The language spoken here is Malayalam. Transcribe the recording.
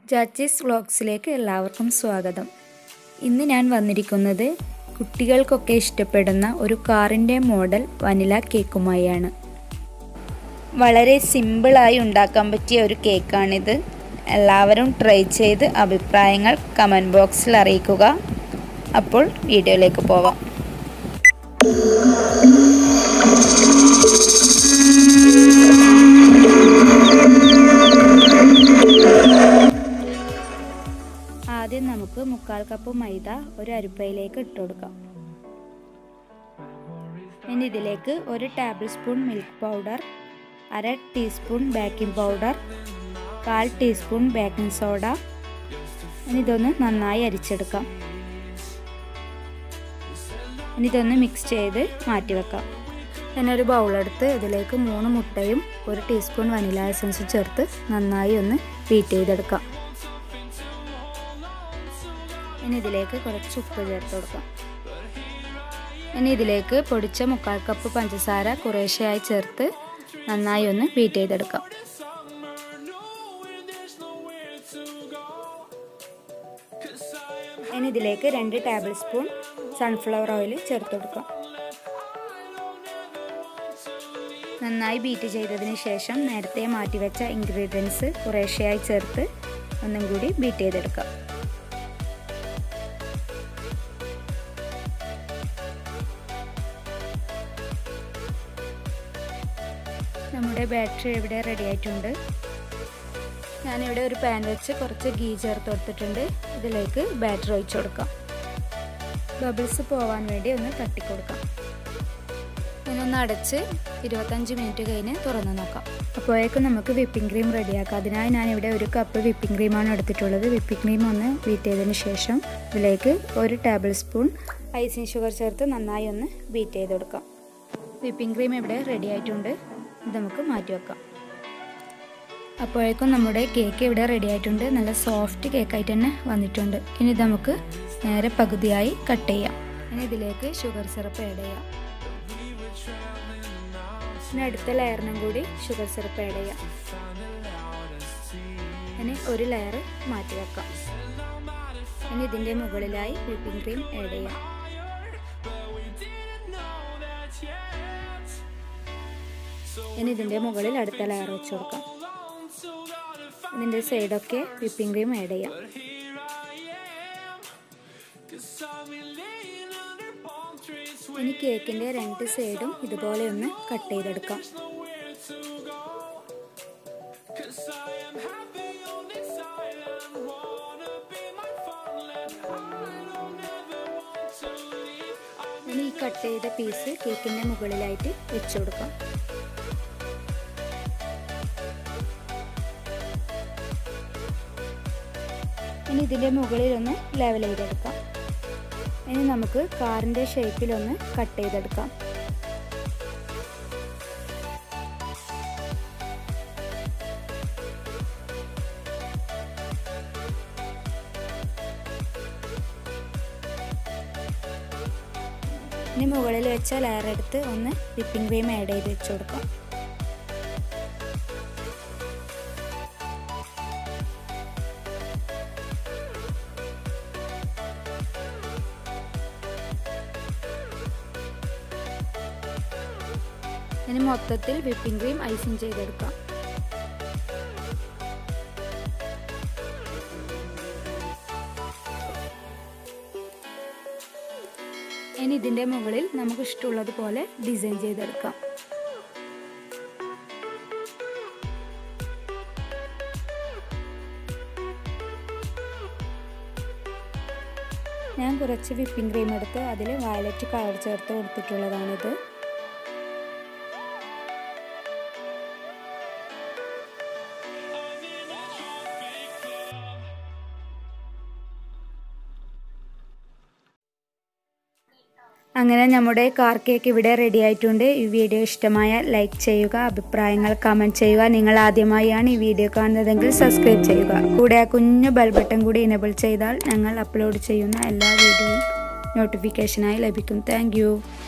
ജാച്ചീസ് വ്ളോഗ്സിലേക്ക് എല്ലാവർക്കും സ്വാഗതം ഇന്ന് ഞാൻ വന്നിരിക്കുന്നത് കുട്ടികൾക്കൊക്കെ ഇഷ്ടപ്പെടുന്ന ഒരു കാറിൻ്റെ മോഡൽ വനില കേക്കുമായാണ് വളരെ സിമ്പിളായി ഉണ്ടാക്കാൻ പറ്റിയ ഒരു കേക്കാണിത് എല്ലാവരും ട്രൈ ചെയ്ത് അഭിപ്രായങ്ങൾ കമൻറ്റ് ബോക്സിൽ അറിയിക്കുക അപ്പോൾ വീഡിയോയിലേക്ക് പോവാം ആദ്യം നമുക്ക് മുക്കാൽ കപ്പ് മൈദ ഒരു അരിപ്പയിലേക്ക് ഇട്ട് കൊടുക്കാം ഇനി ഇതിലേക്ക് ഒരു ടേബിൾ സ്പൂൺ മിൽക്ക് പൗഡർ അര ടീസ്പൂൺ ബേക്കിംഗ് പൗഡർ കാൽ ടീസ്പൂൺ ബേക്കിംഗ് സോഡ ഇനി ഇതൊന്ന് നന്നായി അരിച്ചെടുക്കാം ഇനി ഇതൊന്ന് മിക്സ് ചെയ്ത് മാറ്റി വെക്കാം പിന്നെ ഒരു ബൗളെടുത്ത് ഇതിലേക്ക് മൂന്ന് മുട്ടയും ഒരു ടീസ്പൂൺ വനില എസൻസ് ചേർത്ത് നന്നായി ഒന്ന് ബീറ്റ് ചെയ്തെടുക്കാം ഇനി ഇതിലേക്ക് കുറച്ച് ഉപ്പ് ചേർത്ത് കൊടുക്കാം ഇനി ഇതിലേക്ക് പൊടിച്ച മുക്കാൽ കപ്പ് പഞ്ചസാര കുറേശ്ശെയായി ചേർത്ത് നന്നായി ഒന്ന് ബീറ്റ് ചെയ്തെടുക്കാം ഇനി ഇതിലേക്ക് രണ്ട് ടേബിൾ സ്പൂൺ സൺഫ്ലവർ ഓയിൽ ചേർത്ത് കൊടുക്കാം നന്നായി ബീറ്റ് ചെയ്തതിന് ശേഷം നേരത്തെ മാറ്റിവെച്ച ഇൻഗ്രീഡിയൻസ് കുറേശ്ശെയായി ചേർത്ത് ഒന്നും കൂടി ബീറ്റ് ചെയ്തെടുക്കാം നമ്മുടെ ബാറ്ററി ഇവിടെ റെഡി ആയിട്ടുണ്ട് ഞാനിവിടെ ഒരു പാൻ വെച്ച് കുറച്ച് ഗീ ചേർത്ത് കൊടുത്തിട്ടുണ്ട് ഇതിലേക്ക് ബാറ്ററി ഒഴിച്ചു കൊടുക്കാം ബബിൾസ് പോവാൻ വേണ്ടി ഒന്ന് തട്ടിക്കൊടുക്കാം ഇതിനൊന്ന് അടച്ച് ഇരുപത്തഞ്ച് മിനിറ്റ് കഴിഞ്ഞ് തുറന്ന് നോക്കാം അപ്പോഴേക്കും നമുക്ക് വിപ്പിംഗ് ക്രീം റെഡിയാക്കാം അതിനായി ഞാനിവിടെ ഒരു കപ്പ് വിപ്പിംഗ് ക്രീമാണ് എടുത്തിട്ടുള്ളത് വിപ്പിംഗ് ക്രീം ഒന്ന് ബീറ്റ് ചെയ്തതിന് ശേഷം ഇതിലേക്ക് ഒരു ടേബിൾ സ്പൂൺ ഐസിങ് ഷുഗർ ചേർത്ത് നന്നായി ഒന്ന് ബീറ്റ് ചെയ്ത് കൊടുക്കാം വിപ്പിംഗ് ക്രീം ഇവിടെ റെഡി ആയിട്ടുണ്ട് ഇത് നമുക്ക് മാറ്റി വെക്കാം അപ്പോഴേക്കും നമ്മുടെ കേക്ക് ഇവിടെ റെഡി ആയിട്ടുണ്ട് നല്ല സോഫ്റ്റ് കേക്കായിട്ട് തന്നെ വന്നിട്ടുണ്ട് ഇനി ഇത് നമുക്ക് നേരെ പകുതിയായി കട്ട് ചെയ്യാം ഇനി ഇതിലേക്ക് ഷുഗർ സിറപ്പ് ആഡ് ചെയ്യാം ഇനി അടുത്ത ലെയറിനും കൂടി ഷുഗർ സിറപ്പ് ആഡ് ചെയ്യാം ഇനി ഒരു ലെയർ മാറ്റി വെക്കാം ഇനി ഇതിൻ്റെ മുകളിലായി വിപ്പിംഗ് ക്രീം ആഡ് ചെയ്യാം ഇനി ഇതിൻ്റെ മുകളിൽ അടുത്ത ലെയർ വെച്ച് കൊടുക്കാം ഇതിൻ്റെ സൈഡൊക്കെ വിപ്പിംഗ് ക്രീം ആഡ് ചെയ്യാം ഇനി കേക്കിൻ്റെ രണ്ട് സൈഡും ഇതുപോലെ ഒന്ന് കട്ട് ചെയ്തെടുക്കാം ഇനി ഈ കട്ട് ചെയ്ത പീസ് കേക്കിൻ്റെ മുകളിലായിട്ട് വെച്ചു കൊടുക്കാം ഇനി ഇതിൻ്റെ മുകളിൽ ഒന്ന് ലെവൽ ചെയ്തെടുക്കാം ഇനി നമുക്ക് കാറിൻ്റെ ഷേപ്പിലൊന്ന് കട്ട് ചെയ്തെടുക്കാം ഇനി മുകളിൽ വെച്ച ലെയർ എടുത്ത് ഒന്ന് വിപ്പിംഗ് ക്രീം ആഡ് ചെയ്ത് വെച്ച് കൊടുക്കാം ഇനി മൊത്തത്തിൽ വിപ്പിംഗ് ക്രീം ഐസിങ് ചെയ്തെടുക്കാം ഇനി ഇതിൻ്റെ മുകളിൽ നമുക്ക് ഇഷ്ടമുള്ളതുപോലെ ഡിസൈൻ ചെയ്തെടുക്കാം ഞാൻ കുറച്ച് വിപ്പിംഗ് ക്രീം എടുത്ത് അതിൽ വയലറ്റ് കളർ ചേർത്ത് കൊടുത്തിട്ടുള്ളതാണിത് അങ്ങനെ നമ്മുടെ കാർ കേക്ക് ഇവിടെ റെഡി ആയിട്ടുണ്ട് ഈ വീഡിയോ ഇഷ്ടമായ ലൈക്ക് ചെയ്യുക അഭിപ്രായങ്ങൾ കമൻറ്റ് ചെയ്യുക നിങ്ങൾ ആദ്യമായാണ് ഈ വീഡിയോ കാണുന്നതെങ്കിൽ സബ്സ്ക്രൈബ് ചെയ്യുക കൂടെ ആ കുഞ്ഞു ബെൽ ബട്ടൺ കൂടി ഇനബിൾ ചെയ്താൽ ഞങ്ങൾ അപ്ലോഡ് ചെയ്യുന്ന എല്ലാ വീഡിയോയും നോട്ടിഫിക്കേഷനായി ലഭിക്കും താങ്ക്